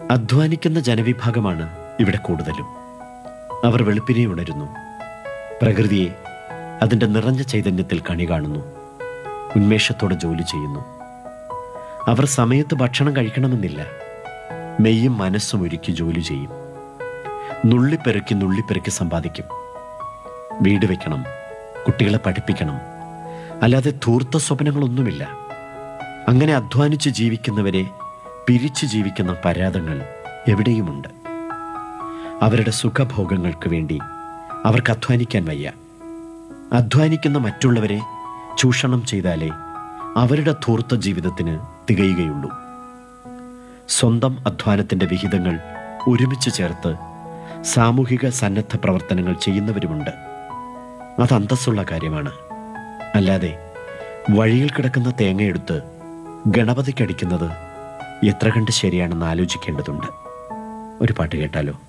അധ്വാനിക്കുന്ന ജനവിഭാഗമാണ് ഇവിടെ കൂടുതലും അവർ വെളുപ്പിനെ ഉണരുന്നു പ്രകൃതിയെ അതിൻ്റെ നിറഞ്ഞ ചൈതന്യത്തിൽ കണി കാണുന്നു ഉന്മേഷത്തോടെ ജോലി ചെയ്യുന്നു അവർ സമയത്ത് ഭക്ഷണം കഴിക്കണമെന്നില്ല മെയ്യും മനസ്സും ഒരുക്കി ജോലി ചെയ്യും നുള്ളിപ്പെറുക്കി നുള്ളിപ്പെറുക്കി സമ്പാദിക്കും വീട് വെക്കണം കുട്ടികളെ പഠിപ്പിക്കണം അല്ലാതെ ധൂർത്ത സ്വപ്നങ്ങളൊന്നുമില്ല അങ്ങനെ അധ്വാനിച്ച് ജീവിക്കുന്നവരെ പിരിച്ചു ജീവിക്കുന്ന പരാതങ്ങൾ എവിടെയുമുണ്ട് അവരുടെ സുഖഭോഗങ്ങൾക്ക് വേണ്ടി അവർക്ക് അധ്വാനിക്കാൻ വയ്യ അധ്വാനിക്കുന്ന മറ്റുള്ളവരെ ചൂഷണം ചെയ്താലേ അവരുടെ ധൂർത്ത ജീവിതത്തിന് തികയുകയുള്ളൂ സ്വന്തം അധ്വാനത്തിൻ്റെ വിഹിതങ്ങൾ ഒരുമിച്ച് ചേർത്ത് സാമൂഹിക സന്നദ്ധ പ്രവർത്തനങ്ങൾ ചെയ്യുന്നവരുമുണ്ട് അത് അന്തസ്സുള്ള കാര്യമാണ് അല്ലാതെ വഴിയിൽ കിടക്കുന്ന തേങ്ങയെടുത്ത് ഗണപതിക്കടിക്കുന്നത് എത്ര കണ്ട് ശരിയാണെന്ന് ആലോചിക്കേണ്ടതുണ്ട് ഒരു പാട്ട് കേട്ടാലോ